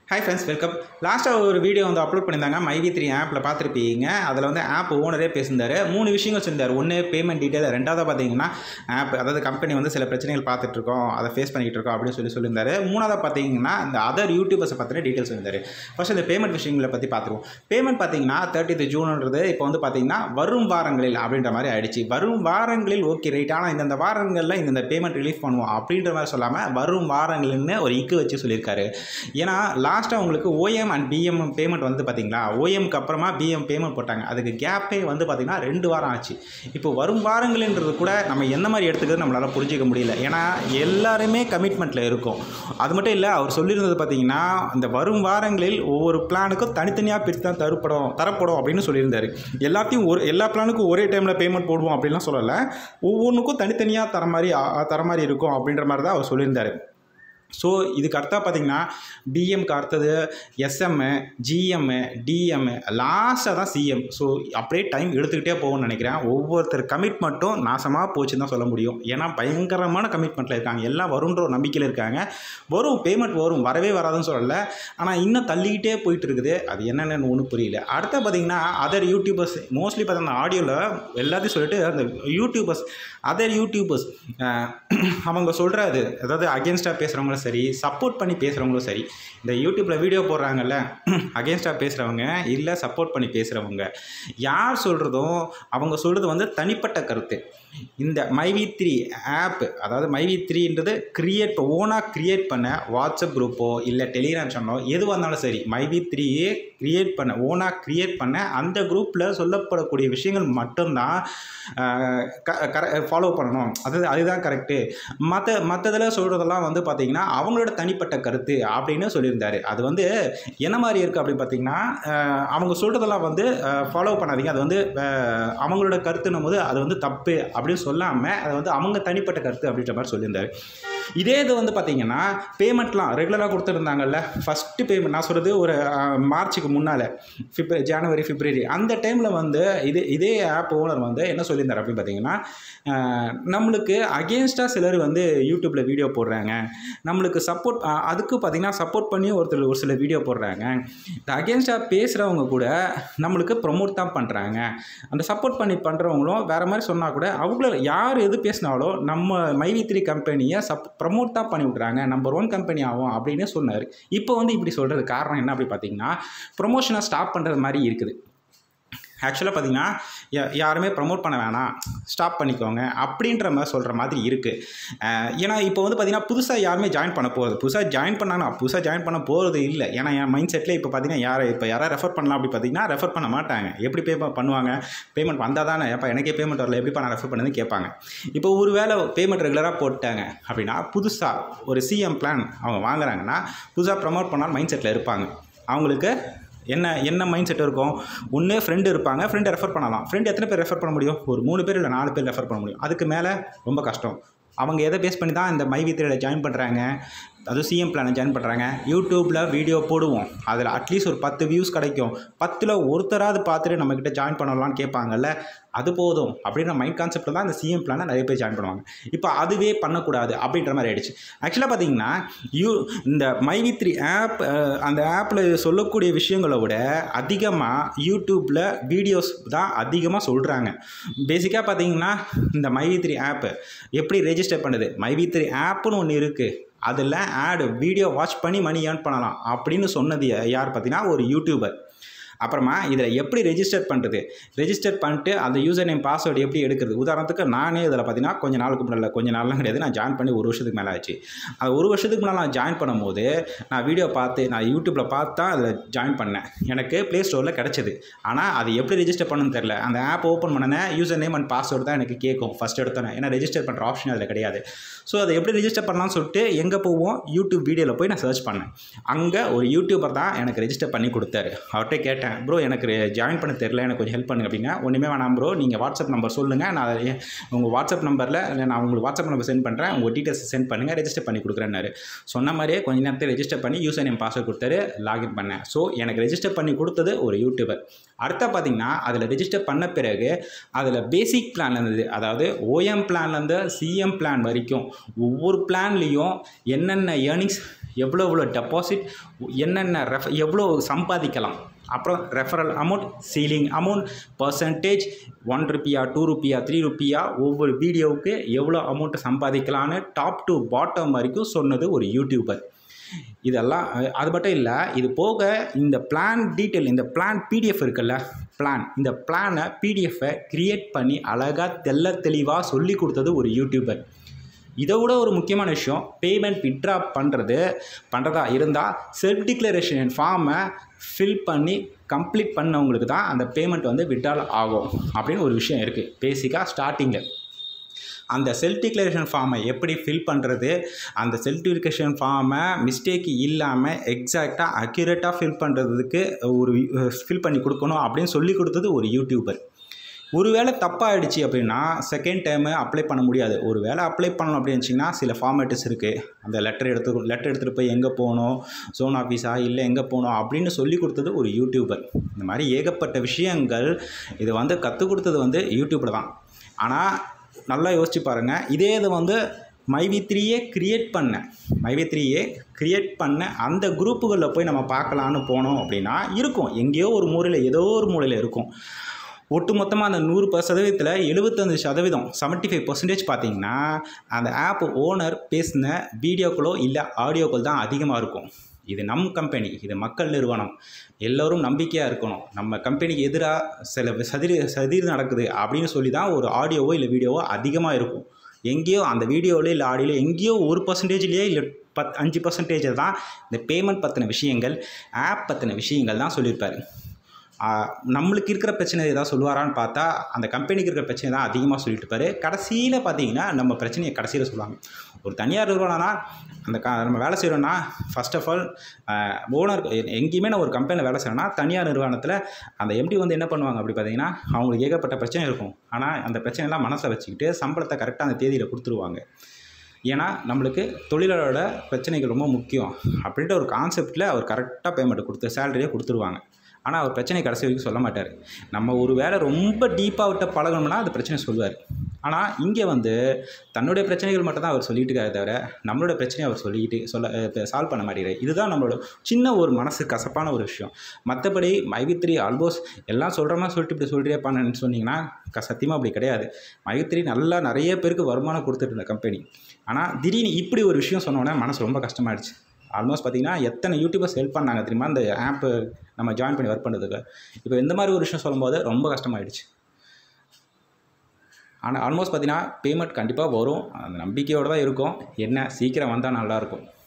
hi friends welcome லாஸ்ட்டாக ஒரு video வந்து அப்லோட் பண்ணியிருந்தாங்க மைவி த்ரீ ஆப்பில் பார்த்துருப்பீங்க அதில் வந்து ஆப் ஓனரே பேசியிருந்தாரு மூணு விஷயங்கள் சொல்லியிருந்தார் ஒன்று பேமெண்ட் டீட்டெயில் ரெண்டாவது பார்த்தீங்கன்னா ஆப் அதாவது கம்பெனி வந்து சில பிரச்சனைகள் பார்த்துட்டு இருக்கோம் அதை ஃபேஸ் பண்ணிக்கிட்டு இருக்கோம் அப்படின்னு சொல்லி சொல்லியிருந்தாரு மூணாவது பார்த்தீங்கன்னா இந்த அதர் யூடியூபர்ஸை பற்றின டீட்டெயில்ஸ் சொல்லியிருந்தாரு ஃபர்ஸ்ட் இந்த பேமெண்ட் விஷயங்களை பற்றி பார்த்துருவோம் பேமெண்ட் பார்த்தீங்கன்னா தேர்ட்டி ஜூன்ன்றது இப்போ வந்து பார்த்தீங்கன்னா வரும் வாரங்களில் அப்படின்ற மாதிரி ஆயிடுச்சு வரும் வாரங்களில் ஓகே ரைட் ஆனால் இந்தந்த வாரங்களில் இந்தந்த பேமெண்ட் ரிலீஃப் பண்ணுவோம் அப்படின்ற மாதிரி சொல்லாமல் வரும் வாரங்கள்னு ஒரு இக்கு வச்சு சொல்லியிருக்காரு ஏன்னா லாஸ்ட்டாக உங்களுக்கு ஓஎம் அண்ட் பிஎம் பேமெண்ட் வந்து பார்த்தீங்களா ஓஎம்க்கு அப்புறமா பிஎம் பேமெண்ட் போட்டாங்க அதுக்கு கேப்பே வந்து பார்த்தீங்கன்னா ரெண்டு வாரம் ஆச்சு இப்போ வரும் வாரங்கள்ன்றது கூட நம்ம எந்த மாதிரி எடுத்துக்கிறது நம்மளால் புரிஞ்சிக்க முடியல ஏன்னா எல்லாருமே கமிட்மெண்ட்டில் இருக்கும் அது மட்டும் இல்லை அவர் சொல்லியிருந்தது பார்த்தீங்கன்னா அந்த வரும் வாரங்களில் ஒவ்வொரு பிளானுக்கும் தனித்தனியாக பிரித்து தான் தரப்படும் தரப்படும் அப்படின்னு சொல்லியிருந்தாரு எல்லாத்தையும் ஒரு எல்லா பிளானுக்கும் ஒரே டைமில் பேமெண்ட் போடுவோம் அப்படின்லாம் சொல்லலை ஒவ்வொன்றுக்கும் தனித்தனியாக தர மாதிரி ஆ- தர மாதிரி இருக்கும் அப்படின்ற மாதிரி தான் அவர் சொல்லியிருந்தாரு ஸோ இதுக்கு அடுத்தா பார்த்தீங்கன்னா பிஎம்க்கு அடுத்தது எஸ்எம்மு ஜிஎம்மு டிஎம்மு லாஸ்ட்டாக தான் சிஎம் ஸோ அப்படியே டைம் எடுத்துக்கிட்டே போகும்னு நினைக்கிறேன் ஒவ்வொருத்தர் கமிட்மெண்ட்டும் நாசமாக போச்சுன்னு தான் சொல்ல முடியும் ஏன்னா பயங்கரமான கமிட்மெண்ட்டில் இருக்காங்க எல்லாம் வரும்ன்ற ஒரு நம்பிக்கையில் இருக்காங்க வரும் பேமெண்ட் வரும் வரவே வராதுன்னு சொல்லலை ஆனால் இன்னும் தள்ளிக்கிட்டே போயிட்டு இருக்குது அது என்னென்னு ஒன்றும் புரியல அடுத்த பார்த்தீங்கன்னா அதர் யூடியூபர்ஸ் மோஸ்ட்லி பார்த்தீங்கன்னா ஆடியோவில் எல்லாத்தையும் சொல்லிட்டு அந்த யூடியூபர்ஸ் அதர் யூடியூபர்ஸ் அவங்க சொல்கிறது அதாவது அகேன்ஸ்டாக பேசுகிறவங்களும் சரி சப்போர்ட் பண்ணி பேசுகிறவங்களும் சரி இந்த யூடியூப்பில் வீடியோ போடுறாங்கல்ல அகேன்ஸ்டாக பேசுகிறவங்க இல்லை சப்போர்ட் பண்ணி பேசுகிறவங்க யார் சொல்கிறதும் அவங்க சொல்கிறது வந்து தனிப்பட்ட கருத்து இந்த மைவி த்ரீ ஆப் அதாவது மைவி த்ரீன்றது கிரியேட் ஓனாக கிரியேட் பண்ண வாட்ஸ்அப் குரூப்போ இல்லை டெலிகிராம் சேனலோ எதுவாக இருந்தாலும் சரி மைவி த்ரீயே கிரியேட் பண்ண ஓனாக கிரியேட் பண்ண அந்த குரூப்பில் சொல்லப்படக்கூடிய விஷயங்கள் மட்டும்தான் ஃபாலோ பண்ணணும் அது அதுதான் கரெக்டு மற்ற மற்றதில் சொல்கிறதெல்லாம் வந்து பார்த்திங்கன்னா அவங்களோட தனிப்பட்ட கருத்து அப்படின்னு சொல்லியிருந்தாரு அது வந்து என்ன மாதிரி இருக்குது அப்படின்னு பார்த்தீங்கன்னா அஹ், அவங்க சொல்கிறதெல்லாம் வந்து ஃபாலோ பண்ணாதீங்க அது வந்து அஹ், அவங்களோட கருத்துன்னும் போது அது வந்து தப்பு அப்படின்னு சொல்லாமல் அது வந்து அவங்க தனிப்பட்ட கருத்து அப்படின்ற மாதிரி சொல்லியிருந்தாரு இதே இது வந்து பார்த்தீங்கன்னா பேமெண்ட்லாம் ரெகுலராக கொடுத்துருந்தாங்கல்ல ஃபஸ்ட்டு பேமெண்ட் நான் சொல்கிறது ஒரு அஹ், மார்ச்சுக்கு முன்னால் பிப்ர ஜனவரி பிப்ரவரி அந்த டைமில் வந்து இது இதே ஆப் ஓனர் வந்து என்ன சொல்லியிருந்தார் அப்படின்னு பார்த்தீங்கன்னா அஹ், நம்மளுக்கு அகேன்ஸ்டாக சிலர் வந்து யூடியூப்பில் வீடியோ போடுறாங்க நம்மளுக்கு சப்போர்ட் அதுக்கு பார்த்தீங்கன்னா சப்போர்ட் பண்ணி ஒருத்தர் ஒரு சில வீடியோ போடுறாங்க இந்த அகேன்ஸ்டாக பேசுகிறவங்க கூட நம்மளுக்கு ப்ரொமோட் தான் பண்ணுறாங்க அந்த சப்போர்ட் பண்ணி பண்ணுறவங்களும் வேறு மாதிரி சொன்னால் கூட அவங்கள யார் எது பேசினாலும் நம்ம மைவி த்ரீ கம்பெனியை சப் ப்ரமோட் தான் பண்ணி விட்றாங்க நம்பர் ஒன் கம்பெனி ஆகும் அப்படின்னு சொன்னார் இப்போ வந்து இப்படி சொல்கிறது காரணம் என்ன அப்படி பார்த்தீங்கன்னா ப்ரொமோஷனை ஸ்டாப் பண்ணுறது மாதிரி இருக்குது ஆக்சுவலாக பார்த்தீங்கன்னா யா- யாருமே ப்ரமோட் பண்ண வேணாம் ஸ்டாப் பண்ணிக்கோங்க அப்படின்ற மாதிரி சொல்கிற மாதிரி இருக்குது ஏன்னா இப்போ வந்து பார்த்தீங்கன்னா புதுசாக யாருமே ஜாயின் பண்ண போகிறது புதுசாக ஜாயின் பண்ணானா புதுசாக ஜாயின் பண்ண போகிறது இல்லை ஏன்னா என் மைண்ட் செட்டில் இப்போ பார்த்தீங்கன்னா யாரை இப்போ யாரை ரெஃபர் பண்ணலாம் அப்படி பார்த்தீங்கன்னா ரெஃபர் பண்ண மாட்டாங்க எப்படி பே பண்ணுவாங்க பேமெண்ட் வந்தால் தானே எப்போ எனக்கே பேமெண்ட் வரல எப்படி நான் ரெஃபர் பண்ணது கேட்பாங்க இப்போ ஒரு வேளை பேமெண்ட் ரெகுலராக போட்டாங்க அப்படின்னா புதுசாக ஒரு சிஎம் பிளான் அவங்க வாங்குறாங்கன்னா புதுசாக ப்ரமோட் பண்ணாலும் மைண்ட் செட்டில் இருப்பாங்க அவங்களுக்கு என்ன என்ன மைண்ட் செட் இருக்கும் ஒன்று ஃப்ரெண்டு இருப்பாங்க ஃப்ரெண்டை ரெஃபர் பண்ணலாம் ஃப்ரெண்ட் எத்தனை பேர் ரெஃபர் பண்ண முடியும் ஒரு மூணு பேர் இல்லை நாலு பேர் ரெஃபர் பண்ண முடியும் அதுக்கு மேலே ரொம்ப கஷ்டம் அவங்க எதை பேஸ் பண்ணி தான் இந்த மை வித்திரையில் ஜாயின் பண்ணுறாங்க அதுவும் சிஎம் பிளானை ஜாயின் பண்ணுறாங்க யூடியூப்பில் வீடியோ போடுவோம் அதில் அட்லீஸ்ட் ஒரு பத்து வியூஸ் கிடைக்கும் பத்தில் ஒருத்தராவது பார்த்துட்டு நம்மக்கிட்ட ஜாயின் பண்ணலாம்னு கேட்பாங்கல்ல அது போதும் அப்படின்ற மைண்ட் கான்செப்ட்டில் தான் இந்த சிஎம் பிளானை நிறைய பேர் ஜாயின் பண்ணுவாங்க இப்போ அதுவே பண்ணக்கூடாது அப்படின்ற மாதிரி ஆயிடுச்சு ஆக்சுவலாக பார்த்தீங்கன்னா யூ இந்த மைவி த்ரீ ஆப் அந்த ஆப்பில் சொல்லக்கூடிய விஷயங்களை விட அதிகமாக யூடியூப்பில் வீடியோஸ் தான் அதிகமாக சொல்கிறாங்க பேசிக்காக பார்த்தீங்கன்னா இந்த மைவி த்ரீ ஆப்பு எப்படி ரெஜிஸ்டர் பண்ணுது மைவி த்ரீ ஆப்புன்னு ஒன்று இருக்குது அதில் ஆடு வீடியோ வாட்ச் பண்ணி மணி ஏர்ன் பண்ணலாம் அப்படின்னு சொன்னது யார் பார்த்தீங்கன்னா ஒரு யூடியூபர் அப்புறமா இதில் எப்படி ரெஜிஸ்டர் பண்ணுறது ரெஜிஸ்டர் பண்ணிட்டு அந்த யூசர் நேம் பாஸ்வேர்டு எப்படி எடுக்கிறது உதாரணத்துக்கு நானே இதில் பார்த்தீங்கன்னா கொஞ்ச நாளுக்கு முன்னாடி கொஞ்ச நாள்லாம் கிடையாது நான் ஜாயின் பண்ணி ஒரு வருஷத்துக்கு மேலே ஆச்சு அந்த ஒரு வருஷத்துக்கு முன்னால் நான் ஜாயின் பண்ணும்போது நான் வீடியோ பார்த்து நான் யூடியூப்பில் பார்த்து தான் அதில் ஜாயின் பண்ணேன் எனக்கு ப்ளே ஸ்டோரில் கிடச்சிது ஆனால் அது எப்படி ரெஜிஸ்டர் பண்ணணும்னு தெரில அந்த ஆப் ஓப்பன் பண்ணனே யூசர் நேம் அண்ட் பாஸ்வேர்டு தான் எனக்கு கேட்கும் ஃபஸ்ட் எடுத்தோன்னே ஏன்னா ரெஜிஸ்டர் பண்ணுற ஆப்ஷன் அதில் கிடையாது ஸோ அதை எப்படி ரெஜிஸ்டர் பண்ணலாம்னு சொல்லிட்டு எங்கே போவோம் யூடியூப் வீடியோவில் போய் நான் சர்ச் பண்ணேன் அங்கே ஒரு யூடியூபர் தான் எனக்கு ரெஜிஸ்டர் பண்ணி கொடுத்தாரு அவர்கிட்ட கேட்டேன் ப்ரோ எனக்கு ஜாயின் பண்ண தெரில எனக்கு கொஞ்சம் ஹெல்ப் பண்ணுங்க அப்படின்னா ஒன்றுமே வேணாம் ப்ரோ நீங்கள் வாட்ஸ்அப் நம்பர் சொல்லுங்கள் நான் அதை உங்கள் வாட்ஸ்அப் நம்பரில் நான் உங்களுக்கு வாட்ஸ்அப் நம்பர் சென்ட் பண்ணுறேன் உங்கள் டீட்டெயில்ஸ் சென்ட் பண்ணுங்கள் ரெஜிஸ்டர் பண்ணி கொடுக்குறேன்னாரு சொன்ன மாதிரியே கொஞ்ச நேரத்தில் ரெஜிஸ்டர் பண்ணி யூசர் நேம் பாஸ்வேர்ட் கொடுத்தாரு லாகின் பண்ணேன் ஸோ எனக்கு ரெஜிஸ்டர் பண்ணி கொடுத்தது ஒரு யூடியூபர் அடுத்த பார்த்தீங்கன்னா அதில் ரெஜிஸ்டர் பண்ண பிறகு அதில் பேசிக் பிளான் இருந்தது அதாவது ஓஎம் பிளான்லேருந்து சிஎம் பிளான் வரைக்கும் ஒவ்வொரு பிளான்லேயும் என்னென்ன ஏர்னிங்ஸ் எவ்வளோ எவ்வளோ டெபாசிட் என்னென்ன ரெஃப் எவ்வளோ சம்பாதிக்கலாம் அப்புறம் referral amount ceiling amount percentage one ருப்பியா டூ ருப்பியா த்ரீ ருப்பியா ஒவ்வொரு வீடியோவுக்கு எவ்வளோ அமௌண்ட் சம்பாதிக்கலான்னு டாப் டு பாட்டம் வரைக்கும் சொன்னது ஒரு யூடியூபர் இதெல்லாம் அஹ், அது மட்டும் இல்லை இது போக இந்த பிளான் டீட்டெயில் இந்த பிளான் பிடிஎஃப் இருக்குல்ல பிளான் இந்த பிளானை பிடிஎஃப்பை கிரியேட் பண்ணி அழகாக தெள்ள தெளிவாக சொல்லி கொடுத்தது ஒரு யூடியூபர் இதை விட ஒரு முக்கியமான விஷயம் பேமெண்ட் விட்ரா பண்ணுறது பண்ணுறதா இருந்தால் செல்ஃப் டிக்ளரேஷன் ஃபார்மை ஃபில் பண்ணி கம்ப்ளீட் பண்ணவங்களுக்கு தான் அந்த பேமெண்ட் வந்து விட்ரால் ஆகும் அப்படின்னு ஒரு விஷயம் இருக்குது பேசிக்காக ஸ்டார்டிங்கில் அந்த செல்ஃப் டிக்ளரேஷன் ஃபார்மை எப்படி ஃபில் பண்ணுறது அந்த செல்ஃப் டிக்ளரேஷன் ஃபார்மை மிஸ்டேக் இல்லாமல் எக்ஸாக்டாக அக்யூரேட்டாக ஃபில் பண்ணுறதுக்கு ஒரு ஃபில் பண்ணி கொடுக்கணும் அப்படின்னு சொல்லி கொடுத்தது ஒரு யூடியூபர் ஒருவேளை தப்பாகிடுச்சு அப்படின்னா செகண்ட் டைமு அப்ளை பண்ண முடியாது ஒரு வேளை அப்ளை பண்ணணும் அப்படின்னு வச்சிங்கன்னா சில ஃபார்மேட்டிஸ் இருக்குது அந்த லெட்டர் எடுத்து லெட்டர் எடுத்துகிட்டு போய் எங்கே போகணும் ஜோன் ஆஃபீஸா இல்லை எங்கே போகணும் அப்படின்னு சொல்லி கொடுத்தது ஒரு யூடியூபர் இந்த மாதிரி ஏகப்பட்ட விஷயங்கள் இது வந்து கற்றுக் கொடுத்தது வந்து யூடியூபர் தான் ஆனால் நல்லா யோசிச்சு பாருங்கள் இதே இது வந்து மைவி த்ரீயே க்ரியேட் பண்ண மைவி த்ரீயே க்ரியேட் பண்ண அந்த குரூப்புகளில் போய் நம்ம பார்க்கலான்னு போனோம் அப்படின்னா இருக்கும் எங்கேயோ ஒரு மூலையில் ஏதோ ஒரு மூலையில் இருக்கும் ஒட்டுமொத்தமாக அந்த நூறு ப சதவீதத்தில் எழுபத்தஞ்சு சதவீதம் செவன்ட்டி ஃபைவ் பர்சன்டேஜ் பார்த்தீங்கன்னா அந்த ஆப் ஓனர் பேசின வீடியோக்களோ இல்லை ஆடியோக்கள் தான் அதிகமாக இருக்கும் இது நம் கம்பெனி இது மக்கள் நிறுவனம் எல்லோரும் நம்பிக்கையாக இருக்கணும் நம்ம கம்பெனிக்கு எதிராக சில சதிர் சதிர் நடக்குது அப்படின்னு சொல்லி தான் ஒரு ஆடியோவோ இல்லை வீடியோவோ அதிகமாக இருக்கும் எங்கேயோ அந்த வீடியோவிலே இல்லை ஆடியோவில் எங்கேயோ ஒரு பர்சன்டேஜ்லேயே இல்லை பத் அஞ்சு பர்சன்டேஜ் தான் இந்த பேமெண்ட் பற்றின விஷயங்கள் ஆப் பற்றின விஷயங்கள் தான் சொல்லியிருப்பார் ஆஹ் நம்மளுக்கு இருக்கிற பிரச்சனை ஏதாவது சொல்லுவாரான்னு பார்த்தா அந்த கம்பெனிக்கு இருக்கிற பிரச்சனை தான் அதிகமாக சொல்லிட்டு இருப்பாரு கடைசியில் பார்த்தீங்கன்னா நம்ம பிரச்சனையை கடைசியில் சொல்லுவாங்க ஒரு தனியார் நிறுவனம்னா அந்த க நம்ம வேலை செய்கிறோன்னா ஃபர்ஸ்ட் ஆஃப் ஆல் ஓனர் எங்கேயுமே நான் ஒரு கம்பெனியில் வேலை செய்கிறேன்னா தனியார் நிறுவனத்தில் அந்த எம்டி வந்து என்ன பண்ணுவாங்க அப்படி பார்த்தீங்கன்னா அவங்களுக்கு ஏகப்பட்ட பிரச்சனை இருக்கும் ஆனால் அந்த பிரச்சனைலாம் மனசில் வச்சுக்கிட்டு சம்பளத்தை கரெக்டாக அந்த தேதியில் கொடுத்துருவாங்க ஏன்னா நம்மளுக்கு தொழிலாளரோட பிரச்சனைகள் ரொம்ப முக்கியம் அப்படின்ற ஒரு கான்செப்டில் அவர் கரெக்டாக பேமெண்ட் கொடுத்து சேலரியே கொடுத்துருவாங்க ஆனால் அவர் பிரச்சனை கடைசி வரைக்கும் சொல்ல மாட்டார் நம்ம ஒரு வேலை ரொம்ப டீப்பாக விட்ட பழகணும்னா அந்த பிரச்சனை சொல்லுவார் ஆனால் இங்கே வந்து தன்னுடைய பிரச்சனைகள் மட்டும் தான் அவர் சொல்லிட்டு இருக்காரு தவிர நம்மளோட பிரச்சனையை அவர் சொல்லிக்கிட்டு சொல்ல சால்வ் பண்ண மாட்டேங்கிறார் இதுதான் நம்மளோட சின்ன ஒரு மனசு கசப்பான ஒரு விஷயம் மற்றபடி மைவித்ரி ஆல்மோஸ்ட் எல்லாம் சொல்கிற மாதிரி சொல்லிட்டு இப்படி சொல்கிறியப்பான்னு சொன்னீங்கன்னா க சத்தியமாக அப்படி கிடையாது மைவித்ரி நல்லா நிறைய பேருக்கு வருமானம் கொடுத்துட்டு இருந்த கம்பெனி ஆனால் திடீர்னு இப்படி ஒரு விஷயம் சொன்னோன்னே மனசு ரொம்ப கஷ்டமாயிடுச்சு ஆல்மோஸ்ட் பார்த்தீங்கன்னா எத்தனை யூடியூபர்ஸ் ஹெல்ப் பண்ணாங்க தெரியுமா இந்த ஆப்பு நம்ம ஜாயின் பண்ணி ஒர்க் பண்ணுறதுக்கு இப்போ இந்த மாதிரி ஒரு விஷயம் சொல்லும்போது ரொம்ப கஷ்டமாயிடுச்சு ஆனால் ஆல்மோஸ்ட் பார்த்தீங்கன்னா பேமெண்ட் கண்டிப்பாக வரும் அந்த நம்பிக்கையோடு தான் இருக்கும் என்ன சீக்கிரம் வந்தால் நல்லாயிருக்கும்